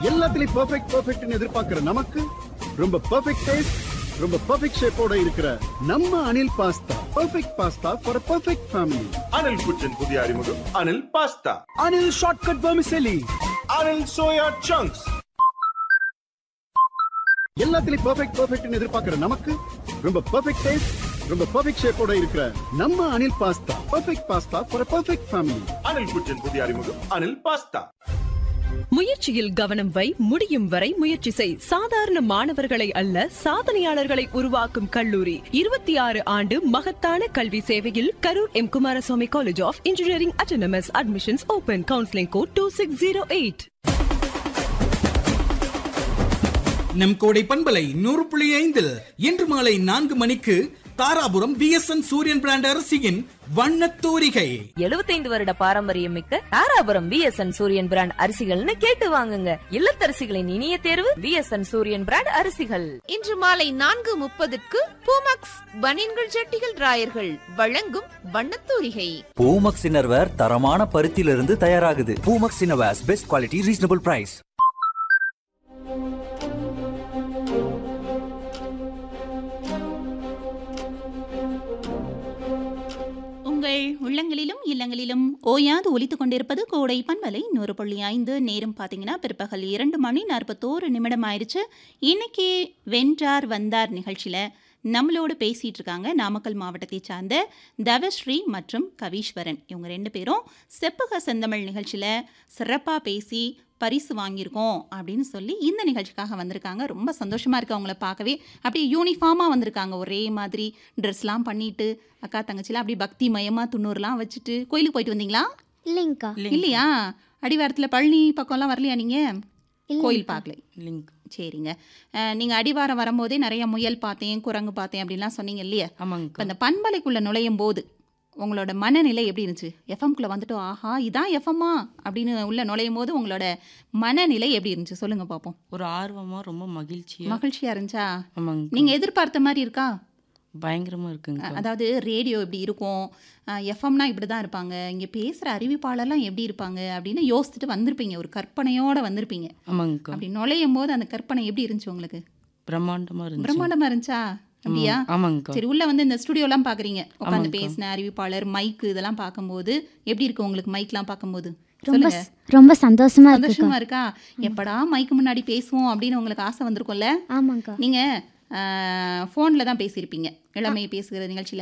எல்லாத்துலயும் பெர்ஃபெக்ட் பெர்ஃபெக்ட்னு எதிர்பார்க்கிற நமக்கு ரொம்ப பெர்ஃபெக்ட் டேஸ்ட் ரொம்ப பெர்ஃபெக்ட் ஷேப்போட இருக்கிற நம்ம Anil pasta perfect pasta for perfect family Anil കുച്ചൻ പുതിയ അറിമുഖം Anil pasta Anil shortcut vermicelli Anil soya chunks எல்லாத்துலயும் பெர்ஃபெக்ட் பெர்ஃபெக்ட்னு எதிர்பார்க்கிற நமக்கு ரொம்ப பெர்ஃபெக்ட் டேஸ்ட் ரொம்ப பெர்ஃபெக்ட் ஷேப்போட இருக்கிற நம்ம Anil pasta perfect pasta for perfect family Anil കുച്ചൻ പുതിയ അറിമുഖം അനിൽ പാസ്ത முயற்சியில் கவனம் வை முடியும் வரை முயற்சி செய் சாதாரண மாணவர்களை அல்ல சாதனையாளர்களை உருவாக்கும் கல்லூரி இருபத்தி ஆறு ஆண்டு மகத்தான கல்வி சேவையில் Karur M Kumaraswamy college of engineering autonomous admissions open counselling code two six zero eight நம் கோடை பண்பலை நூறு புள்ளி ஐந்தில் இன்று மாலை நான்கு மணிக்கு தாராபுரம் பிஎஸ்என் சூரியன் பிராண்ட் அரசியின் வண்ணத் தூரிகை எழுபத்தைந்து வருட பாரம்பரியம் மிக்க தாராபுரம் பிஎஸ்என் சூரியன் பிராண்ட் அரிசிகள்னு கேட்டு வாங்குங்க இல்லத்தரசிகளின் இனிய தேர்வு பிஎஸ்என் சூரியன் பிராண்ட் அரிசிகள் இன்று மாலை நான்கு முப்பதுக்கு பூமக்ஸ் பனியன்கள் ஜட்டிகள் ராயர்கள் வழங்கும் வண்ணத்தூரிகை பூமக்ஸ் இன்னர்வேர் தரமான பருத்தியிலிருந்து தயாராகுது Poomex innerwears best quality reasonable price உங்கள் உள்ளங்களிலும் இல்லங்களிலும் ஓயாது ஒலித்துக் கொண்டிருப்பது கோடை பண்பலை நூறு புள்ளி ஐந்து நேரம் பார்த்தீங்கன்னா பிற்பகல் இரண்டு மணி நாற்பத்தோரு நிமிடம் ஆயிடுச்சு இன்னைக்கு வென்றார் வந்தார் நிகழ்ச்சியில் நம்மளோடு பேசிகிட்டு இருக்காங்க நாமக்கல் மாவட்டத்தை சார்ந்த தவஸ்ரீ மற்றும் கவீஸ்வரன் இவங்க ரெண்டு பேரும் செப்புக செந்தமிழ் நிகழ்ச்சியில் சிறப்பாக பேசி பரிசு வாங்கியிருக்கோம் அப்படின்னு சொல்லி இந்த நிகழ்ச்சிக்காக வந்திருக்காங்க ரொம்ப சந்தோஷமாக இருக்கு அவங்கள பார்க்கவே அப்படியே யூனிஃபார்மாக வந்திருக்காங்க ஒரே மாதிரி ட்ரெஸ்லாம் பண்ணிட்டு அக்கா தங்கச்சிலாம் அப்படியே பக்தி மயமாக துண்ணூறுலாம் வச்சுட்டு கோயிலுக்கு போயிட்டு வந்தீங்களா இல்லைங்கக்கா இல்லையா அடிவாரத்தில் பழனி பக்கம்லாம் வரலையா நீங்கள் கோயில் பார்க்கல லிங்க் சரிங்க நீங்கள் அடிவாரம் வரும்போதே நிறைய முயல் பார்த்தேன் குரங்கு பார்த்தேன் அப்படின்லாம் சொன்னீங்க இல்லையா இப்போ ஆமாங்க அந்த பண்பலைக்குள்ளே நுழையும் போது உங்களோட மனநிலை எப்படி இருந்துச்சு எஃப்எம்குள்ளே வந்துட்டு ஆஹா இதான் எஃப்எம்மா அப்படின்னு உள்ள நுழையும் போது உங்களோட மனநிலை எப்படி இருந்துச்சு சொல்லுங்க பார்ப்போம் ஒரு ஆர்வமா ரொம்ப மகிழ்ச்சியா மகிழ்ச்சியா இருந்துச்சா ஆமாங்க நீங்க எதிர்பார்த்த மாதிரி இருக்கா பயங்கரமா இருக்குங்க அ- அதாவது ரேடியோ இப்படி இருக்கும் எஃப்எம்னா இப்படி தான் இருப்பாங்க இங்கே பேசுகிற அறிவிப்பாளர்லாம் எப்படி இருப்பாங்க அப்படின்னு யோசிச்சுட்டு வந்திருப்பீங்க ஒரு கற்பனையோட வந்திருப்பீங்க ஆமாங்க அப்படி நுழையும் போது அந்த கற்பனை எப்படி இருந்துச்சு உங்களுக்கு பிரம்மாண்டமா இருந்துச்சு பிரம்மாண்டமா இருந்துச்சா அப்படியா ஆமாங்க சரி உள்ள வந்து இந்த ஸ்டுடியோலாம் பாக்குறீங்க உட்காந்து ஆமாங்கக்கா. பேசின அறிவிப்பாளர் மைக்கு இதெல்லாம் பார்க்கும்போது எப்படி இருக்கு உங்களுக்கு மைக்லாம் பார்க்கும்போது ரொம்ப சொல்லுங்க ஸ்- ரொம்ப சந்தோஷமா இருக்குக்கா சந்தோஷமா இருக்கா எப்படா மைக்கு முன்னாடி பேசுவோம் அப்படின்னு உங்களுக்கு ஆசை வந்திருக்கும்ல ஆமாங்கக்கா நீங்க ஃபோனில் தான் பேசியிருப்பீங்க இளமை பேசுகிற நிகழ்ச்சியில்